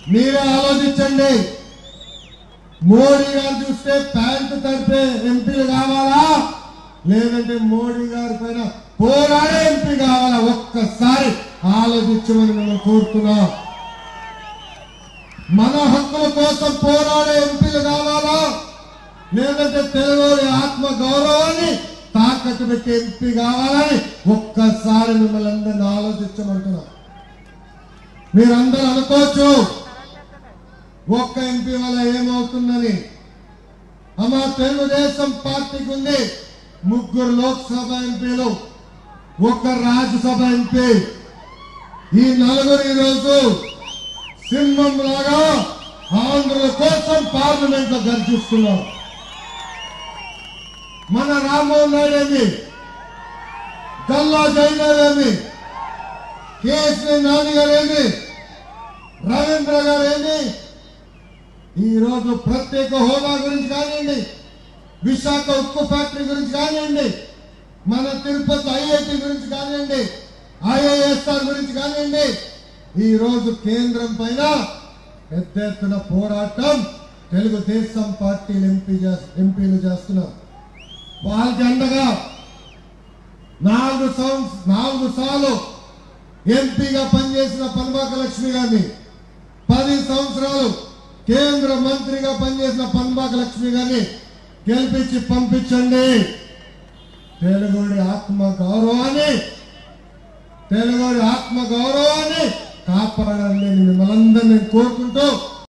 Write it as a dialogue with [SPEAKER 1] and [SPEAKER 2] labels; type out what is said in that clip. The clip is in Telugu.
[SPEAKER 1] మీరే ఆలోచించండి మోడీ గారు చూస్తే ప్యాంటు తడిపే ఎంపీలు కావాలా లేదంటే మోడీ గారి పైన పోరాడే ఎంపీ కావాలా ఒక్కసారి ఆలోచించమని మేము కోరుతున్నాం మన హక్కుల కోసం పోరాడే ఎంపీలు కావాలా లేదంటే తెలుగు ఆత్మ గౌరవాన్ని తాకట్టు పెట్టే ఎంపీ కావాలని ఒక్కసారి మిమ్మల్ని అందరిని ఆలోచించమంటున్నా మీరందరూ అనుకోవచ్చు ఒక్క ఎంపీ వల్ల ఏమవుతుందని అమ్మా తెలుగుదేశం పార్టీకి ఉంది ముగ్గురు లోక్సభ ఎంపీలు ఒక రాజ్యసభ ఎంపీ ఈ నలుగురు ఈరోజు సింహం లాగా ఆంధ్రుల కోసం పార్లమెంట్ లో గర్జిస్తున్నారు మన రామ్మోహన్ నాయుడు ఏమి గల్లా జయదేవ్ ఏమి కేసీ నాని గారు ఏమి రవీంద్ర గారు ఏమి ఈ రోజు ప్రత్యేక హోదా గురించి కానివ్వండి విశాఖ ఉక్కు ఫ్యాక్టరీ గురించి కానివ్వండి మన తిరుపతి ఐఐటి గురించి కానివ్వండి ఐఐఎస్ఆర్ గురించి కానివ్వండి ఈ రోజు కేంద్రం పైన పెద్ద ఎత్తున పోరాటం తెలుగుదేశం పార్టీలు ఎంపీ చేస్- ఎంపీలు చేస్తున్నారు వాళ్ళకి అండగా నాలుగు సంవత్స నాలుగు సార్లు ఎంపీగా పనిచేసిన పన్బాక లక్ష్మి గారిని పది సంవత్సరాలు కేంద్ర మంత్రిగా పనిచేసిన పన్బాక లక్ష్మి గారిని గెలిపించి పంపించండి తెలుగుడి ఆత్మ గౌరవాన్ని తెలుగుడి ఆత్మ గౌరవాన్ని కాపాడాలని మిమ్మల్ని అందరినీ కోరుకుంటూ